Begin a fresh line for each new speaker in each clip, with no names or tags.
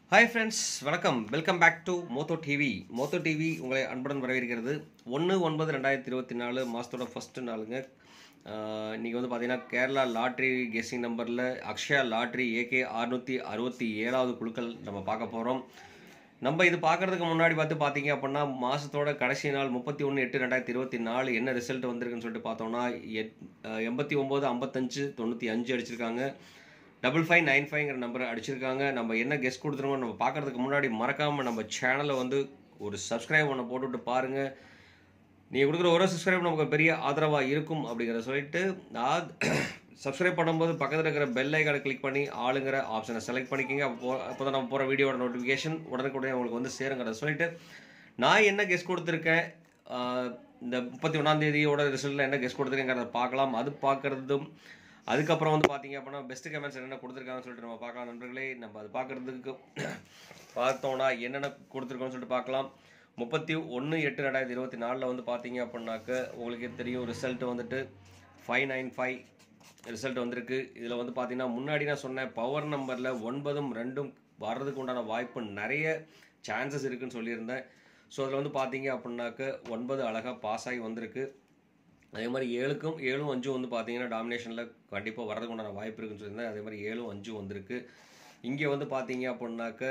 hi friends வணக்கம் welcome back to Motho TV Motho TV உங்களை அன்புடன் வரவேற்கிறது ஒன்று ஒன்பது ரெண்டாயிரத்தி இருபத்தி நாலு மாதத்தோட ஃபஸ்ட்டு நாளுங்க ஆஹ் இன்னைக்கு வந்து பார்த்தீங்கன்னா கேரளா லாட்ரி கெஸ்ஸிங் நம்பரில் அக்ஷயா லாட்ரி ஏகே அறுநூற்றி அறுபத்தி ஏழாவது குழுக்கள் நம்ம பார்க்க போகிறோம் நம்ம இது பார்க்கறதுக்கு முன்னாடி பார்த்து பார்த்தீங்க அப்படின்னா மாதத்தோட கடைசி நாள் முப்பத்தி ஒன்று எட்டு ரெண்டாயிரத்தி இருபத்தி நாலு என்ன ரிசல்ட் வந்திருக்குன்னு சொல்லிட்டு பார்த்தோம்னா எட் ஆஹ் எண்பத்தி ஒம்பது ஐம்பத்தஞ்சு தொண்ணூற்றி அஞ்சு அடிச்சிருக்காங்க டபுள் ஃபைவ் நைன் ஃபைவ்ங்கிற நம்பர் அடிச்சிருக்காங்க நம்ம என்ன கெஸ்ட் கொடுத்துருக்கோம் நம்ம பார்க்கறதுக்கு முன்னாடி மறக்காமல் நம்ம சேனலை வந்து ஒரு சப்ஸ்கிரைப் பண்ண போட்டுவிட்டு பாருங்கள் நீங்கள் கொடுக்குற ஒரு சப்ஸ்கிரைப் நமக்கு பெரிய ஆதரவாக இருக்கும் அப்படிங்கிறத சொல்லிட்டு நான் சப்ஸ்கிரைப் பண்ணும்போது பக்கத்தில் இருக்கிற பெல் ஐக்கானை கிளிக் பண்ணி ஆளுங்கிற ஆப்ஷனை செலக்ட் பண்ணிக்கோங்க அப்போ அப்போ தான் நம்ம போகிற வீடியோட நோட்டிஃபிகேஷன் உடனுக்குடனே உங்களுக்கு வந்து சேருங்கிறத சொல்லிட்டு நான் என்ன கெஸ்ட் கொடுத்துருக்கேன் ஆஹ் இந்த முப்பத்தி ஒன்றாம் தேதியோட ரிசல்ட்டில் என்ன கெஸ்ட் கொடுத்துருக்கேங்கிறத பார்க்கலாம் அது பார்க்குறதும் அதுக்கப்புறம் வந்து பார்த்தீங்க அப்படின்னா பெஸ்ட் கமெண்ட்ஸ் என்னென்ன கொடுத்துருக்காங்கன்னு சொல்லிட்டு நம்ம பார்க்கலாம் நண்பர்களே நம்ம அது பார்க்குறதுக்கு பார்த்தோம்னா என்னென்ன கொடுத்துருக்கோம்னு சொல்லிட்டு பார்க்கலாம் முப்பத்தி ஒன்று எட்டு ரெண்டாயிரத்தி இருபத்தி நாலில் வந்து பார்த்தீங்க அப்படின்னாக்க உங்களுக்கு தெரியும் ரிசல்ட் வந்துட்டு ஃபைவ் நைன் ஃபைவ் ரிசல்ட் வந்திருக்கு இதில் வந்து பார்த்தீங்கன்னா முன்னாடி நான் சொன்னேன் பவர் நம்பரில் ஒன்பதும் ரெண்டும் வர்றதுக்கு உண்டான வாய்ப்பு நிறைய சான்சஸ் இருக்குன்னு சொல்லியிருந்தேன் ஸோ அதில் வந்து பார்த்தீங்க அப்படின்னாக்க ஒன்பது அழகாக பாஸ் ஆகி வந்திருக்கு அதே மாதிரி ஏழுக்கும் ஏழும் அஞ்சும் வந்து பார்த்தீங்கன்னா டாமினேஷனில் கண்டிப்பாக வரதுக்கு உண்டான வாய்ப்பு இருக்குன்னு சொல்லியிருந்தேன் அதே மாதிரி ஏழும் அஞ்சும் வந்திருக்கு இங்கே வந்து பார்த்தீங்க அப்படின்னாக்க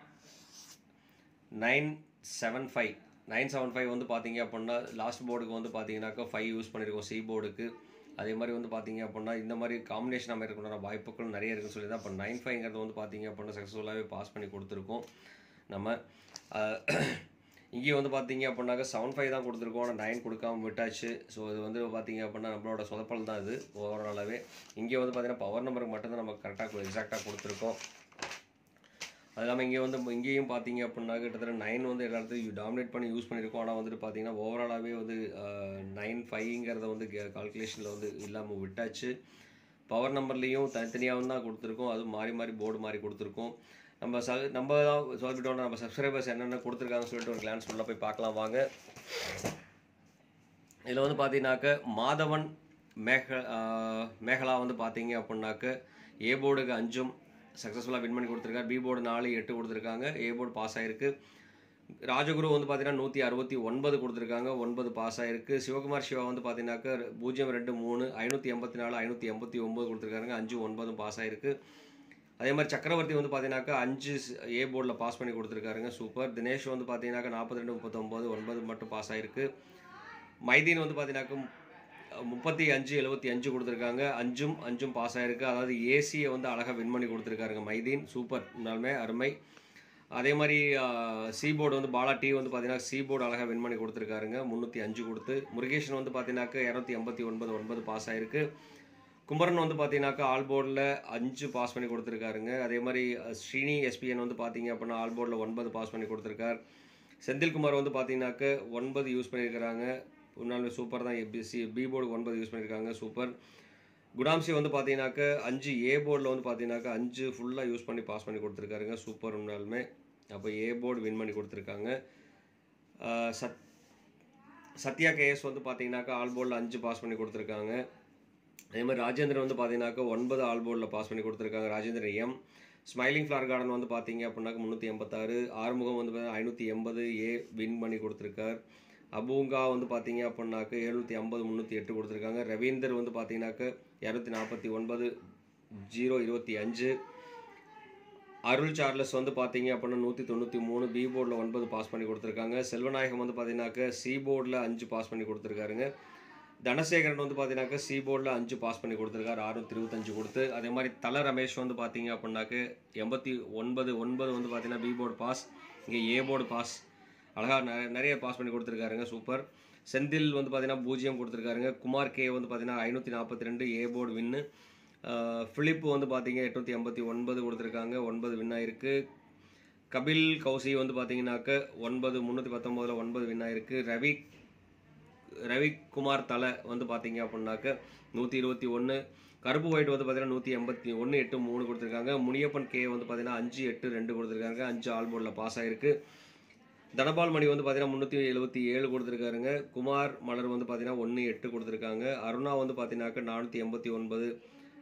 nine seven five nine seven five வந்து பார்த்தீங்க அப்படின்னா லாஸ்ட் போர்டுக்கு வந்து பார்த்தீங்கன்னாக்கா ஃபைவ் யூஸ் பண்ணியிருக்கோம் சி போர்டுக்கு அதே மாதிரி வந்து பார்த்தீங்க அப்படின்னா இந்த மாதிரி காம்பினேஷன் அமைக்கிறதுக்குண்டான வாய்ப்புகள் நிறைய இருக்குன்னு சொல்லி தான் இப்போ நைன் ஃபைவ்ங்கிறது வந்து பார்த்தீங்க அப்படின்னா சக்ஸஸ்ஃபுல்லாகவே பாஸ் பண்ணி கொடுத்துருக்கோம் நம்ம அஹ், இங்கேயும் வந்து பார்த்தீங்க அப்படின்னாக்க செவன் ஃபைவ் தான் கொடுத்துருக்கோம் ஆனால் நைன் கொடுக்காம விட்டாச்சு ஸோ இது வந்து பார்த்தீங்க அப்படின்னா நம்மளோட சொதப்பல் தான் இது ஓவராலாகவே இங்கே வந்து பார்த்தீங்கன்னா பவர் நம்பருக்கு மட்டும்தான் நம்ம கரெக்டாக எக்ஸாக்டாக கொடுத்துருக்கோம் அது இல்லாமல் இங்கே வந்து இங்கேயும் பார்த்தீங்க அப்படின்னா கிட்டத்தட்ட நைன் வந்து எல்லா இடத்துலையும் டாமினேட் பண்ணி யூஸ் பண்ணியிருக்கோம் ஆனால் வந்துட்டு பார்த்தீங்கன்னா ஓவராலாகவே வந்து நைன் ஃபைவ்ங்கிறத வந்து கால்குலேஷனில் வந்து இல்லாமல் விட்டாச்சு பவர் நம்பர்லேயும் தனித்தனியாக தான் கொடுத்துருக்கோம் அதுவும் மாறி மாறி போர்டு மாறி கொடுத்துருக்கோம் நம்ம ச நம்ம தான் சொல்லிட்டோம் நம்ம சப்ஸ்கிரைபர்ஸ் என்னென்ன கொடுத்துருக்காங்கன்னு சொல்லிட்டு ஒரு கிளான்ஸ் உள்ள போய் பார்க்கலாம் வாங்க இதில் வந்து பார்த்தீங்கன்னாக்க மாதவன் மேக ஆஹ் மேகலா வந்து பார்த்தீங்க அப்படின்னாக்க ஏ போர்டுக்கு அஞ்சும் சக்ஸஸ்ஃபுல்லாக வின் பண்ணி கொடுத்துருக்காரு பி போர்டு நாலு எட்டு கொடுத்துருக்காங்க ஏ போர்டு பாஸ் ஆயிருக்கு ராஜகுரு வந்து பார்த்தீங்கன்னா நூற்றி அறுபத்தி ஒன்பது கொடுத்துருக்காங்க ஒன்பது பாஸ் ஆயிருக்கு சிவகுமார் சிவா வந்து பார்த்தீங்கன்னாக்க பூஜ்ஜியம் ரெண்டு மூணு ஐநூற்றி எண்பத்தி நாலு ஐநூற்றி எண்பத்தி ஒம்பது கொடுத்துருக்காங்க அஞ்சு ஒன்பதும் பாஸ் ஆயிருக்கு அதே மாதிரி சக்கரவர்த்தி வந்து பார்த்தீங்கன்னாக்கா அஞ்சு ஏ போர்டில் பாஸ் பண்ணி கொடுத்துருக்காருங்க சூப்பர் தினேஷ் வந்து பார்த்தீங்கன்னாக்கா நாற்பத்தி ரெண்டு முப்பத்தொம்போது ஒன்பது மட்டும் பாஸ் ஆயிருக்கு மைதீன் வந்து பார்த்தீங்கன்னாக்கா முப்பத்தி அஞ்சு எழுபத்தி அஞ்சு கொடுத்துருக்காங்க அஞ்சும் அஞ்சும் பாஸ் ஆயிருக்கு அதாவது ஏசியை வந்து அழகாக வின் பண்ணி கொடுத்துருக்காருங்க மைதீன் சூப்பர் உண்மையாலுமே அருமை அதே மாதிரி சி போர்டு வந்து பாலா டி வந்து பார்த்தீங்கன்னா சி போர்டு அழகாக வின் பண்ணி கொடுத்துருக்காருங்க முந்நூற்றி அஞ்சு கொடுத்து முருகேஷன் வந்து பார்த்தீங்கன்னாக்கா இரநூத்தி எண்பத்தி ஒன்பது ஒன்பது பாஸ் ஆயிருக்கு குமரன் வந்து பார்த்தீங்கன்னாக்கா ஆல் போர்டில் அஞ்சு பாஸ் பண்ணி கொடுத்துருக்காருங்க அதே மாதிரி அஹ், ஸ்ரீனி எஸ்பிஎன் வந்து பார்த்தீங்க அப்படின்னா ஆல் போர்டில் ஒன்பது பாஸ் பண்ணி கொடுத்துருக்கார் செந்தில்குமார் வந்து பார்த்தீங்கன்னாக்க ஒன்பது யூஸ் பண்ணியிருக்கிறாங்க உண்மையாலுமே சூப்பர் தான் பிசி பி போர்டு ஒன்பது யூஸ் பண்ணியிருக்காங்க சூப்பர் குடாம்சி வந்து பார்த்தீங்கன்னாக்க அஞ்சு ஏ போர்டில் வந்து பார்த்தீங்கன்னாக்கா அஞ்சு ஃபுல்லாக யூஸ் பண்ணி பாஸ் பண்ணி கொடுத்துருக்காருங்க சூப்பர் உண்மையாலுமே அப்போ ஏ போர்டு வின் பண்ணி கொடுத்துருக்காங்க அஹ், சத் சத்யா கேஎஸ் வந்து பார்த்தீங்கன்னாக்கா ஆல் போர்டில் அஞ்சு பாஸ் பண்ணி கொடுத்துருக்காங்க அதே மாதிரி ராஜேந்திரன் வந்து பார்த்தீங்கன்னாக்கா ஒன்பது ஆல் போர்டில் பாஸ் பண்ணி கொடுத்துருக்காங்க Rajendran M smiling flower garden வந்து பார்த்தீங்க அப்படின்னாக்க முந்நூற்றி எண்பத்தாறு ஆறுமுகம் வந்து பார்த்தீங்கன்னா ஐநூற்றி எண்பது ஏ வின் பண்ணி கொடுத்துருக்கார் அபூங்கா வந்து பார்த்தீங்க அப்படின்னாக்க எழுநூற்றி ஐம்பது முந்நூற்றி எட்டு கொடுத்துருக்காங்க ரவீந்தர் வந்து பார்த்தீங்கன்னாக்க இரநூத்தி நாற்பத்தி ஒன்பது ஜீரோ இருபத்தி அஞ்சு அருள் சார்லஸ் வந்து பார்த்தீங்க அப்படின்னா நூற்றி தொண்ணூற்றி மூணு பி போர்டில் ஒன்பது பாஸ் பண்ணி கொடுத்துருக்காங்க செல்வநாயகம் வந்து பார்த்தீங்கன்னாக்க சி போர்டில் அஞ்சு பாஸ் பண்ணி கொடுத்துருக்காருங்க தனசேகரன் வந்து பார்த்தீங்கன்னாக்க சி போர்டில் அஞ்சு பாஸ் பண்ணி கொடுத்துருக்காரு அறுநூத்தி இருபத்தஞ்சு கொடுத்து அதே மாதிரி தல ரமேஷ் வந்து பார்த்தீங்க அப்படின்னாக்க எண்பத்தி ஒன்பது ஒன்பது வந்து பார்த்தீங்கன்னா பி போர்டு பாஸ் இங்கே ஏ போர்டு பாஸ் அழகாக நிறைய நிறைய பாஸ் பண்ணி கொடுத்துருக்காருங்க சூப்பர் செந்தில் வந்து பார்த்தீங்கன்னா பூஜ்ஜியம் கொடுத்துருக்காருங்க குமார் கே வந்து பார்த்தீங்கன்னா ஐநூற்றி நாற்பத்தி ரெண்டு ஏ போர்டு வின்னு ஃபிலிப் வந்து பார்த்தீங்க எட்நூற்றி எண்பத்தி ஒன்பது கொடுத்துருக்காங்க ஒன்பது வின் ஆயிருக்கு கபில் கௌசி வந்து பார்த்தீங்கன்னாக்க ஒன்பது முந்நூற்றி பத்தொம்போதில் ஒன்பது வின் ஆயிருக்கு ரவி ரவிக்குமார் தலை வந்து பார்த்தீங்க அப்படின்னாக்க நூற்றி இருபத்தி ஒன்று கருப்பு ஒயிட் வந்து பார்த்தீங்கன்னா நூற்றி எண்பத்தி ஒன்று எட்டு மூணு கொடுத்துருக்காங்க முனியப்பன் கே வந்து பார்த்தீங்கன்னா அஞ்சு எட்டு ரெண்டு கொடுத்துருக்காங்க அஞ்சு ஆல் போர்டில் பாஸ் ஆயிருக்கு தனபால் மணி வந்து பார்த்தீங்கன்னா முந்நூற்றி எழுபத்தி ஏழு கொடுத்துருக்காருங்க குமார் மலர் வந்து பார்த்தீங்கன்னா ஒன்று எட்டு கொடுத்துருக்காங்க அருணா வந்து பார்த்தீங்கன்னாக்க நானூற்றி எண்பத்தி ஒன்பது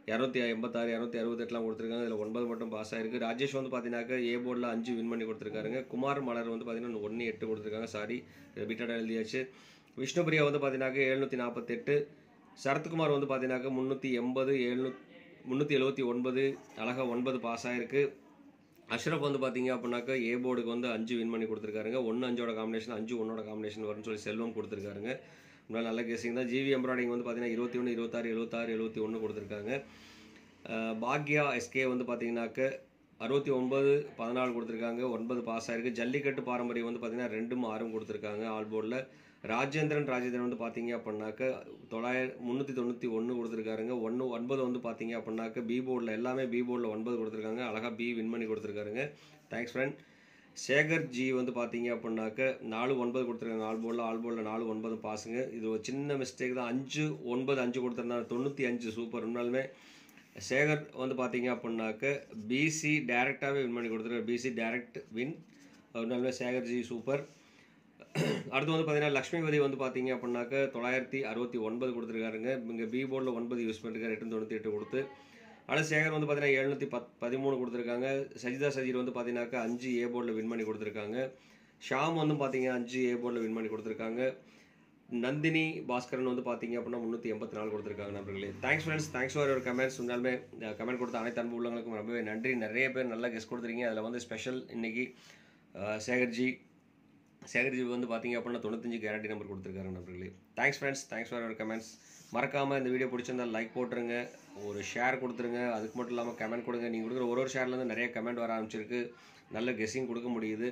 இரநூத்தி எண்பத்தாறு இரநூத்தி அறுபத்தெட்டுலாம் கொடுத்துருக்காங்க இதில் ஒன்பது மட்டும் பாஸ் ஆயிருக்கு ராஜேஷ் வந்து பார்த்தீங்கன்னாக்க ஏ போர்டில் அஞ்சு வின் பண்ணி கொடுத்துருக்காருங்க குமார் மலர் வந்து பார்த்தீங்கன்னா ஒன்று எட்டு கொடுத்துருக்காங்க சாரி ரிப்பீட்டடாக எழுதியாச்சு விஷ்ணுபிரியா வந்து பார்த்தீங்கன்னாக்க எழுநூற்றி நாற்பத்தெட்டு சரத்குமார் வந்து பார்த்தீங்கன்னாக்க முந்நூற்றி எண்பது எழுநூ முந்நூற்றி எழுபத்தி ஒன்பது அழகாக ஒன்பது பாஸ் ஆயிருக்கு அஷ்ரப் வந்து பார்த்தீங்க அப்படின்னாக்கா ஏ போர்டுக்கு வந்து அஞ்சு வின் பண்ணி கொடுத்துருக்காருங்க ஒன்று அஞ்சோட காம்பினேஷன் அஞ்சு ஒன்னோட காம்பினேஷன் வரும்னு சொல்லி செல்வம் கொடுத்துருக்காருங்க உங்களால் நல்ல கேசிங் தான் ஜிவி எம்ப்ராய்டிங் வந்து பார்த்தீங்கன்னா இருபத்தி ஒன்று இருபத்தாறு எழுபத்தாறு எழுபத்தி ஒன்று கொடுத்துருக்காங்க அஹ் பாக்யா எஸ்கே வந்து பார்த்தீங்கன்னாக்க அறுபத்தி ஒன்பது பதினாலு கொடுத்துருக்காங்க ஒன்பது பாஸ் ஆயிருக்கு ஜல்லிக்கட்டு பாரம்பரியம் வந்து பார்த்தீங்கன்னா ரெண்டும் ஆறும் கொடுத்துருக்காங்க ஆல் போர்டில் ராஜேந்திரன் ராஜேந்திரன் வந்து பார்த்தீங்க அப்படின்னாக்க தொள்ளாயிரம் முந்நூற்றி தொண்ணூற்றி ஒன்று கொடுத்துருக்காருங்க ஒன்று ஒன்பது வந்து பார்த்தீங்க அப்படின்னாக்க பி போர்டில் எல்லாமே பி போர்டில் ஒன்பது கொடுத்துருக்காங்க அழகாக பி வின் பண்ணி கொடுத்துருக்காருங்க தேங்க்ஸ் ஃப்ரெண்ட் சேகர் ஜி வந்து பார்த்தீங்க அப்படின்னாக்க நாலு ஒன்பது கொடுத்துருக்காங்க ஆல் போர்டில் ஆல் போர்டில் நாலு ஒன்பது பாஸுங்க இது ஒரு சின்ன மிஸ்டேக் தான் அஞ்சு ஒன்பது அஞ்சு கொடுத்துருந்தாங்க தொண்ணூற்றி அஞ்சு சூப்பர் உண்மையாலுமே சேகர் வந்து பார்த்தீங்க அப்படின்னாக்க பிசி டேரெக்டாகவே வின் பண்ணி கொடுத்துருக்காரு பிசி டேரக்ட் வின் உண்மையாலுமே சேகர் ஜி சூப்பர் அடுத்து வந்து பார்த்தீங்கன்னா லக்ஷ்மிபதி வந்து பார்த்தீங்க அப்படின்னாக்க தொள்ளாயிரத்தி அறுபத்தி ஒன்பது கொடுத்துருக்காருங்க இங்கே பி போர்டில் ஒன்பது யூஸ் பண்ணிருக்காரு எட்டு தொண்ணூற்றி எட்டு கொடுத்து அடுத்து சேகர் வந்து பார்த்தீங்கன்னா எழுநூற்றி பத் பதிமூணு கொடுத்துருக்காங்க சஜிதா சஜீர் வந்து பார்த்தீங்கன்னாக்கா அஞ்சு ஏ போர்டில் வின் பண்ணி கொடுத்துருக்காங்க ஷாம் வந்து பார்த்தீங்கன்னா அஞ்சு ஏ போர்டில் வின் பண்ணி கொடுத்துருக்காங்க நந்தினி பாஸ்கரன் வந்து பார்த்தீங்க அப்படின்னா முந்நூற்றி எண்பத்தி நாலு கொடுத்துருக்காங்க நண்பர்களே தேங்க்ஸ் ஃப்ரெண்ட்ஸ் தேங்க்ஸ் ஃபார் ஒரு கமெண்ட்ஸ் உண்மையாலுமே கமெண்ட் கொடுத்த அனைத்து அன்பு உள்ளவங்களுக்கும் ரொம்பவே நன்றி நிறைய பேர் நல்லா கெஸ்ட் கொடுத்துருக்கீங்க அதில் வந்து ஸ்பெஷல் இன்னைக்கு அஹ், சேகர்ஜி சேகர்ஜி வந்து பார்த்தீங்க அப்படின்னா தொண்ணூத்தஞ்சு கேரண்டி நம்பர் கொடுத்துருக்காரு நண்பர்களே thanks friends thanks for your comments மறக்காமல் இந்த வீடியோ பிடிச்சிருந்தா லைக் போட்டுருங்க ஒரு ஷேர் கொடுத்துருங்க அதுக்கு மட்டும் இல்லாமல் கமெண்ட் கொடுங்க நீங்கள் கொடுக்குற ஒரு ஒரு ஷேர்லேருந்து நிறைய கமெண்ட் வர ஆரம்பிச்சிருக்கு நல்ல கெஸ்ஸிங் கொடுக்க முடியுது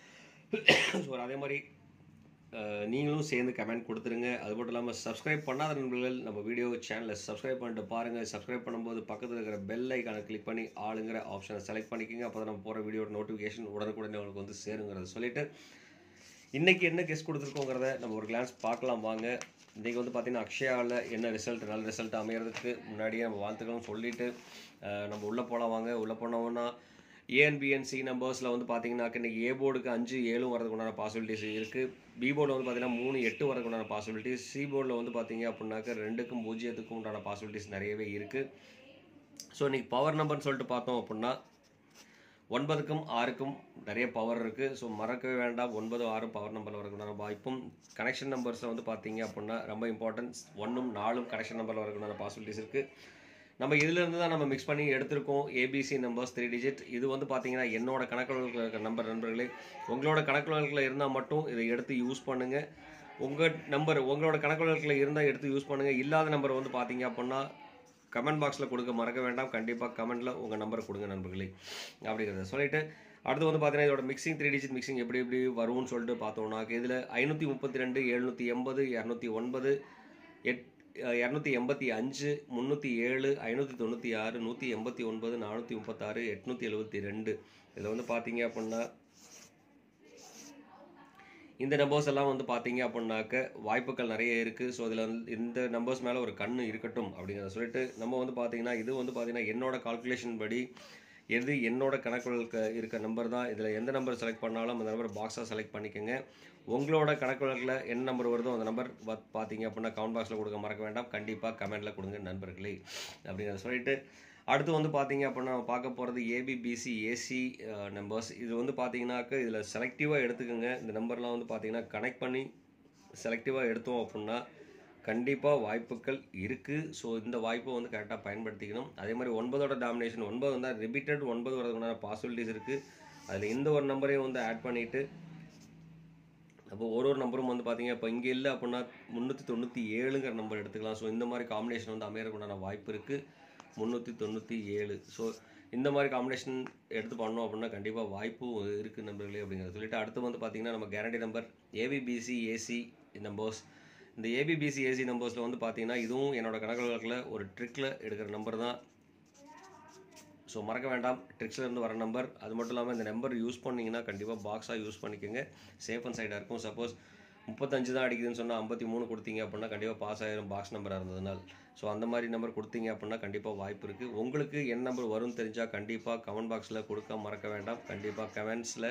ஸோ அதே மாதிரி அஹ், நீங்களும் சேர்ந்து கமெண்ட் கொடுத்துருங்க அது மட்டும் இல்லாமல் சப்ஸ்கிரைப் பண்ணாத நண்பர்கள் நம்ம வீடியோ சேனலை சப்ஸ்கிரைப் பண்ணிட்டு பாருங்கள் சப்ஸ்கிரைப் பண்ணும்போது பக்கத்தில் இருக்கிற பெல் ஐக்கானை கிளிக் பண்ணி ஆளுங்கிற ஆப்ஷனை செலக்ட் பண்ணிக்கோங்க அப்போ தான் நம்ம போகிற வீடியோட நோட்டிஃபிகேஷன் உடனுக்குடனே உங்களுக்கு வந்து சேருங்கிறத சொல்லிட்டு இன்னைக்கு என்ன கெஸ்ட் கொடுத்துருக்கோங்கிறத நம்ம ஒரு கிளான்ஸ் பார்க்கலாம் வாங்க இன்றைக்கி வந்து பார்த்தீங்கன்னா அக்ஷயாவில் என்ன ரிசல்ட் நல்ல ரிசல்ட் அமையறதுக்கு முன்னாடியே நம்ம வாழ்த்துக்களும் சொல்லிட்டு அஹ், நம்ம உள்ளே போகலாம் வாங்க உள்ளே போனோம்னா ஏஎன்பிஎன்சி நம்பர்ஸில் வந்து பார்த்தீங்கன்னாக்க இன்றைக்கி ஏ போர்டுக்கு அஞ்சு ஏழும் வரதுக்கு உண்டான பாசிபிலிட்டிஸ் இருக்குது பி போர்டில் வந்து பார்த்தீங்கன்னா மூணு எட்டு வரதுக்கு உண்டான பாசிபிலிட்டிஸ் சி போர்டில் வந்து பார்த்தீங்க அப்படின்னாக்க ரெண்டுக்கும் பூஜ்ஜியத்துக்கும் உண்டான பாசிபிலிட்டிஸ் நிறையவே இருக்குது ஸோ இன்றைக்கி பவர் நம்பர்னு சொல்லிட்டு பார்த்தோம் அப்படின்னா ஒன்பதுக்கும் ஆறுக்கும் நிறைய பவர் இருக்குது ஸோ மறக்கவே வேண்டாம் ஒன்பது ஆறும் பவர் நம்பரில் வரக்குண்டான வாய்ப்பும் கனெக்ஷன் நம்பர்ஸில் வந்து பார்த்தீங்க அப்படின்னா ரொம்ப இம்பார்ட்டன்ஸ் ஒன்றும் நாலும் கனெக்ஷன் நம்பரில் வரக்குண்டான பாசிபிலிட்டிஸ் இருக்குது நம்ம இதிலேருந்து தான் நம்ம மிக்ஸ் பண்ணி எடுத்திருக்கோம் ஏபிசி நம்பர்ஸ் த்ரீ டிஜிட் இது வந்து பார்த்தீங்கன்னா என்னோட கணக்குகளுக்கு இருக்கிற நம்பர் நண்பர்களே உங்களோட கணக்குகளில் இருந்தால் மட்டும் இதை எடுத்து யூஸ் பண்ணுங்கள் உங்கள் நம்பர் உங்களோட கணக்குகளில் இருந்தால் எடுத்து யூஸ் பண்ணுங்கள் இல்லாத நம்பர் வந்து பார்த்தீங்க அப்படின்னா கமெண்ட் பாக்ஸில் கொடுக்க மறக்க வேண்டாம் கண்டிப்பாக கமெண்ட்டில் உங்கள் நம்பர் கொடுங்க நண்பர்களே அப்படிங்கிறத சொல்லிட்டு அடுத்து வந்து பார்த்தீங்கன்னா இதோட மிக்சிங் த்ரீ டிஜிட் மிக்சிங் எப்படி எப்படி வரும்னு சொல்லிட்டு பார்த்தோம்னா இதில் ஐநூற்றி முப்பத்தி ரெண்டு எழுநூற்றி எண்பது இரநூத்தி ஒன்பது எட் இரநூத்தி எண்பத்தி அஞ்சு முந்நூற்றி ஏழு ஐநூற்றி தொண்ணூற்றி ஆறு நூற்றி எண்பத்தி ஒன்பது நானூற்றி முப்பத்தாறு எட்நூற்றி எழுபத்தி ரெண்டு இதில் வந்து பார்த்தீங்க அப்படின்னா இந்த நம்பர்ஸ் எல்லாம் வந்து பார்த்தீங்க அப்படின்னாக்க வாய்ப்புகள் நிறைய இருக்குது ஸோ இதில் வந்து இந்த நம்பர்ஸ் மேலே ஒரு கண்ணு இருக்கட்டும் அப்படிங்கிறத சொல்லிட்டு நம்ம வந்து பார்த்தீங்கன்னா இது வந்து பார்த்தீங்கன்னா என்னோட கால்குலேஷன் படி எது என்னோட கணக்குகளுக்கு இருக்க நம்பர் தான் இதில் எந்த நம்பர் செலக்ட் பண்ணாலும் அந்த நம்பர் பாக்ஸாக செலக்ட் பண்ணிக்கோங்க உங்களோட கணக்குகளில் என்ன நம்பர் வருதோ அந்த நம்பர் பார்த்தீங்க அப்படின்னா கமெண்ட் பாக்ஸில் கொடுக்க மறக்க வேண்டாம் கண்டிப்பாக கமெண்ட்டில் கொடுங்க நண்பர்களே அப்படிங்கிறத சொல்லிட்டு அடுத்து வந்து பார்த்தீங்க அப்படின்னா நம்ம பார்க்க போகிறது ஏபிபிசி ஏசி நம்பர்ஸ் இது வந்து பார்த்தீங்கன்னாக்க இதில் செலக்டிவாக எடுத்துக்கோங்க இந்த நம்பர்லாம் வந்து பார்த்தீங்கன்னா கனெக்ட் பண்ணி செலக்டிவாக எடுத்தோம் அப்படின்னா கண்டிப்பாக வாய்ப்புகள் இருக்குது ஸோ இந்த வாய்ப்பை வந்து கரெக்டாக பயன்படுத்திக்கணும் அதே மாதிரி ஒன்பதோட டாமினேஷன் ஒன்பது வந்தால் ரிப்பீட்டட் ஒன்பது வரதுக்குண்டான பாசிபிலிட்டிஸ் இருக்குது அதில் இந்த ஒரு நம்பரையும் வந்து ஆட் பண்ணிவிட்டு அப்போ ஒரு ஒரு நம்பரும் வந்து பார்த்தீங்க இப்போ இங்கே இல்லை அப்படின்னா முந்நூற்றி தொண்ணூற்றி ஏழுங்கிற நம்பர் எடுத்துக்கலாம் ஸோ இந்த மாதிரி காம்பினேஷன் வந்து அமையறதுக்குண்டான வாய்ப்பு இருக்குது முந்நூற்றி தொண்ணூற்றி ஏழு ஸோ இந்த மாதிரி காம்பினேஷன் எடுத்து பண்ணோம் அப்படின்னா கண்டிப்பாக வாய்ப்பு இருக்குது நம்பர்களே அப்படிங்கிறத சொல்லிட்டு அடுத்து வந்து பார்த்தீங்கன்னா நம்ம guarantee number A B B C A C numbers இந்த ஏபிபிசி ஏசி நம்பர்ஸில் வந்து பார்த்தீங்கன்னா இதுவும் என்னோட கணக்குகளில் ஒரு ட்ரிக்கில் எடுக்கிற நம்பர் தான் ஸோ மறக்க வேண்டாம் ட்ரிக்ஸில் இருந்து வர நம்பர் அது மட்டும் இல்லாமல் இந்த நம்பர் யூஸ் பண்ணிங்கன்னா கண்டிப்பாக பாக்ஸாக யூஸ் பண்ணிக்கோங்க சேஃப் அண்ட் சைடாக இருக்கும் சப்போஸ் முப்பத்தஞ்சு தான் அடிக்குதுன்னு சொன்னால் ஐம்பத்தி மூணு கொடுத்தீங்க அப்படின்னா கண்டிப்பாக பாஸ் ஆயிரும் பாக்ஸ் நம்பராக இருந்ததுனால் ஸோ அந்த மாதிரி நம்பர் கொடுத்தீங்க அப்படின்னா கண்டிப்பாக வாய்ப்பு இருக்குது உங்களுக்கு என்ன நம்பர் வரும்னு தெரிஞ்சால் கண்டிப்பாக கமெண்ட் பாக்ஸில் கொடுக்க மறக்க வேண்டாம் கண்டிப்பாக கமெண்ட்ஸில்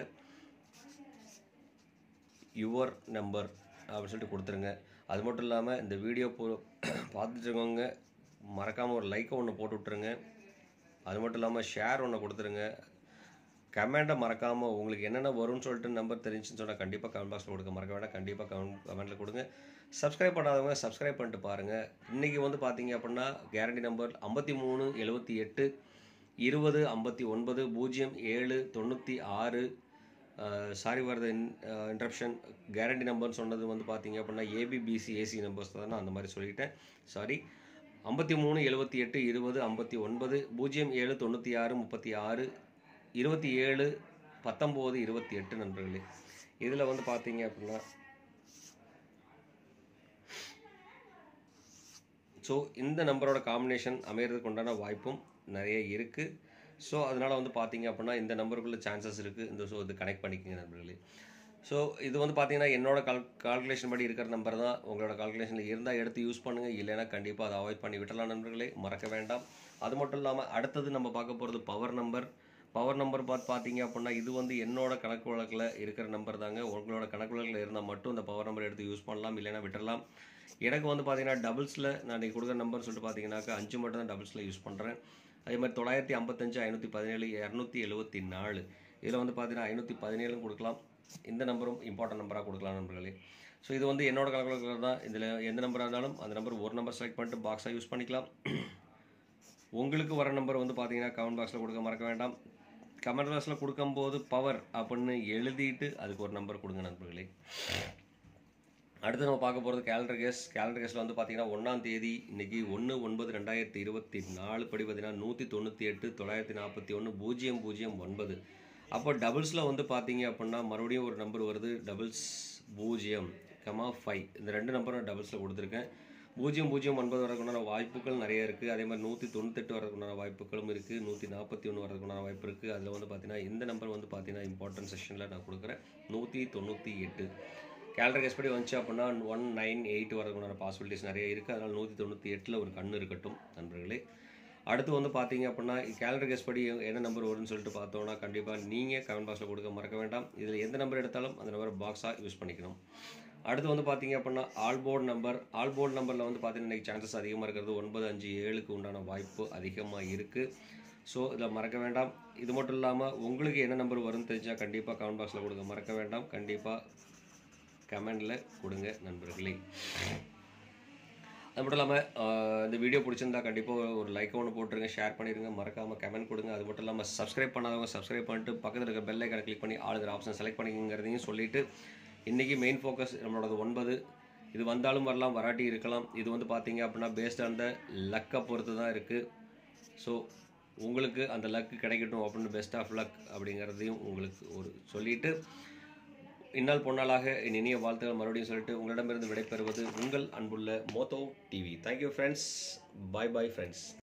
யுவர் நம்பர் அப்படின்னு சொல்லிட்டு கொடுத்துருங்க அது மட்டும் இல்லாமல் இந்த வீடியோ போ பார்த்துட்டு இருக்கவங்க மறக்காமல் ஒரு லைக்கை ஒன்று போட்டு விட்ருங்க அது மட்டும் இல்லாமல் ஷேர் ஒன்று கொடுத்துருங்க கமெண்ட்டை மறக்காமல் உங்களுக்கு என்னென்ன வரும்னு சொல்லிட்டு நம்பர் தெரிஞ்சுன்னு சொன்னால் கண்டிப்பாக கமெண்ட் பாக்ஸில் கொடுக்க மறக்க வேண்டாம் கண்டிப்பாக கமெண்ட் கமெண்ட்டில் கொடுங்க சப்ஸ்கிரைப் பண்ணாதவங்க சப்ஸ்கிரைப் பண்ணிட்டு பாருங்கள் இன்றைக்கி வந்து பார்த்தீங்க அப்படின்னா கேரண்டி நம்பர் ஐம்பத்தி மூணு எழுபத்தி எட்டு இருபது ஐம்பத்தி ஒன்பது பூஜ்ஜியம் ஏழு தொண்ணூற்றி ஆறு சாரி வரது இன்ட்ரப்ஷன் கேரண்டி நம்பர்னு சொன்னது வந்து பார்த்தீங்க அப்படின்னா ஏபிபிசி ஏசி நம்பர்ஸ் தான் நான் அந்த மாதிரி சொல்லிட்டேன் சாரி ஐம்பத்தி மூணு எழுபத்தி எட்டு இருபது ஐம்பத்தி ஒன்பது பூஜ்ஜியம் ஏழு தொண்ணூற்றி ஆறு முப்பத்தி ஆறு இருபத்தி ஏழு பத்தொம்போது இருபத்தி எட்டு நண்பர்களே இதில் வந்து பார்த்தீங்க அப்படின்னா ஸோ இந்த நம்பரோட காம்பினேஷன் அமையறதுக்கு உண்டான வாய்ப்பும் நிறைய இருக்குது ஸோ அதனால் வந்து பார்த்தீங்க அப்படின்னா இந்த நம்பருக்குள்ள சான்சஸ் இருக்குது இந்த ஸோ இது கனெக்ட் பண்ணிக்கோங்க நண்பர்களே ஸோ இது வந்து பார்த்தீங்கன்னா என்னோட கால் கால்குலேஷன் படி இருக்கிற நம்பர் தான் உங்களோட கால்குலேஷனில் இருந்தால் எடுத்து யூஸ் பண்ணுங்கள் இல்லைன்னா கண்டிப்பாக அதை அவாய்ட் பண்ணி விட்டலாம் நண்பர்களே மறக்க வேண்டாம் அது மட்டும் இல்லாமல் அடுத்தது நம்ம பார்க்க போகிறது பவர் நம்பர் பவர் நம்பர் பார்த்து பார்த்தீங்க அப்படின்னா இது வந்து என்னோட கணக்கு வழக்கில் இருக்கிற நம்பர் தாங்க உங்களோட கணக்கு வழக்கில் இருந்தால் மட்டும் இந்த பவர் நம்பர் எடுத்து யூஸ் பண்ணலாம் இல்லைன்னா விட்டுறலாம் எனக்கு வந்து பார்த்தீங்கன்னா டபுள்ஸில் நான் நீங்கள் கொடுக்குற நம்பர் சொல்லிட்டு பார்த்தீங்கன்னாக்கா அஞ்சு மட்டும் தான் டபுள்ஸில் யூஸ் பண்ணுறேன் அதே மாதிரி தொள்ளாயிரத்தி ஐம்பத்தஞ்சு ஐநூற்றி பதினேழு இரநூத்தி எழுபத்தி நாலு இதில் வந்து பார்த்தீங்கன்னா ஐநூற்றி பதினேழும் கொடுக்கலாம் இந்த நம்பரும் இம்பார்ட்டன்ட் நம்பராக கொடுக்கலாம் நண்பர்களே ஸோ இது வந்து என்னோட கணக்கில் தான் இதில் எந்த நம்பராக இருந்தாலும் அந்த நம்பர் ஒரு நம்பர் செலக்ட் பண்ணிட்டு பாக்ஸாக யூஸ் பண்ணிக்கலாம் உங்களுக்கு வர நம்பர் வந்து பார்த்தீங்கன்னா கமெண்ட் பாக்ஸில் கொடுக்க மறக்க வேண்டாம் கமெண்ட் பாக்ஸில் கொடுக்கும்போது பவர் அப்படின்னு எழுதிட்டு அதுக்கு ஒரு நம்பர் கொடுங்க நண்பர்களே அடுத்து நம்ம பார்க்க போகிறது கேலண்டர் கேஸ் கேலண்டர் கேஸில் வந்து பார்த்தீங்கன்னா ஒன்றாம் தேதி இன்னைக்கு ஒன்று ஒன்பது ரெண்டாயிரத்தி இருபத்தி நாலு படி பார்த்தீங்கன்னா நூற்றி தொண்ணூற்றி எட்டு தொள்ளாயிரத்தி நாற்பத்தி ஒன்று பூஜ்ஜியம் பூஜ்ஜியம் ஒன்பது அப்போ டபுள்ஸில் வந்து பார்த்தீங்க அப்படின்னா மறுபடியும் ஒரு நம்பர் வருது டபுள்ஸ் பூஜ்ஜியம் கமா ஃபைவ் இந்த ரெண்டு நம்பரும் டபுள்ஸில் கொடுத்துருக்கேன் பூஜ்ஜியம் பூஜ்ஜியம் ஒன்பது வரதுக்குண்டான வாய்ப்புகள் நிறைய இருக்குது அதே மாதிரி நூற்றி தொண்ணூத்தெட்டு வரதுக்குண்டான வாய்ப்புகளும் இருக்குது நூற்றி நாற்பத்தி ஒன்று வரதுக்குண்டான வாய்ப்பு இருக்குது அதில் வந்து பார்த்தீங்கன்னா இந்த நம்பர் வந்து பார்த்தீங்கன்னா இம்பார்ட்டன்ட் செஷனில் நான் கொடுக்குறேன் நூற்றி தொண்ணூற்றி எட்டு கேலண்டர் கேஸ் படி வந்துச்சு அப்படின்னா ஒன் நைன் எயிட் வரதுக்குண்டான பாசிபிலிட்டிஸ் நிறைய இருக்குது அதனால் நூற்றி தொண்ணூற்றி எட்டில் ஒரு கண் இருக்கட்டும் நண்பர்களே அடுத்து வந்து பார்த்தீங்க அப்படின்னா கேலண்டர் கேஸ் படி என்ன நம்பர் வரும்னு சொல்லிட்டு பார்த்தோம்னா கண்டிப்பாக நீங்கள் கமெண்ட் பாக்ஸில் கொடுக்க மறக்க வேண்டாம் இதில் எந்த நம்பர் எடுத்தாலும் அந்த நம்பர் பாக்ஸாக யூஸ் பண்ணிக்கணும் அடுத்து வந்து பார்த்தீங்க அப்படின்னா all board number all board நம்பரில் வந்து பார்த்தீங்கன்னா இன்றைக்கி சான்சஸ் அதிகமாக இருக்கிறது ஒன்பது அஞ்சு ஏழுக்கு உண்டான வாய்ப்பு அதிகமாக இருக்குது ஸோ இதில் மறக்க வேண்டாம் இது மட்டும் இல்லாமல் உங்களுக்கு என்ன நம்பர் வரும்னு தெரிஞ்சால் கண்டிப்பாக கமெண்ட் பாக்ஸில் கொடுக்க மறக்க வேண்டாம் கண்டிப்பாக கமெண்டில் கொடுங்க நண்பர்களே அது மட்டும் இல்லாமல் இந்த வீடியோ பிடிச்சிருந்தா கண்டிப்பாக ஒரு லைக் ஒன்று போட்டுருங்க ஷேர் பண்ணிடுங்க மறக்காமல் கமெண்ட் கொடுங்க அது மட்டும் இல்லாமல் சப்ஸ்கிரைப் பண்ணாதவங்க சப்ஸ்கிரைப் பண்ணிட்டு பக்கத்தில் இருக்க பெல் ஐக்கனை கிளிக் பண்ணி ஆளுங்கிற ஆப்ஷன் செலக்ட் பண்ணிக்கிறதையும் சொல்லிவிட்டு இன்றைக்கி மெயின் ஃபோக்கஸ் நம்மளோடது ஒன்பது இது வந்தாலும் வரலாம் வராட்டி இருக்கலாம் இது வந்து பார்த்தீங்க அப்படின்னா பேஸ்ட் அந்த லக்கை பொறுத்து தான் இருக்குது ஸோ உங்களுக்கு அந்த லக்கு கிடைக்கட்டும் அப்படின்னு பெஸ்ட் ஆஃப் லக் அப்படிங்கிறதையும் உங்களுக்கு ஒரு சொல்லிட்டு இந்நாள் பொன்னாளாக என் இனிய வாழ்த்துக்கள் மறுபடியும் சொல்லிட்டு உங்களிடமிருந்து விடைபெறுவது உங்கள் அன்புள்ள Motho TV thank you friends bye bye friends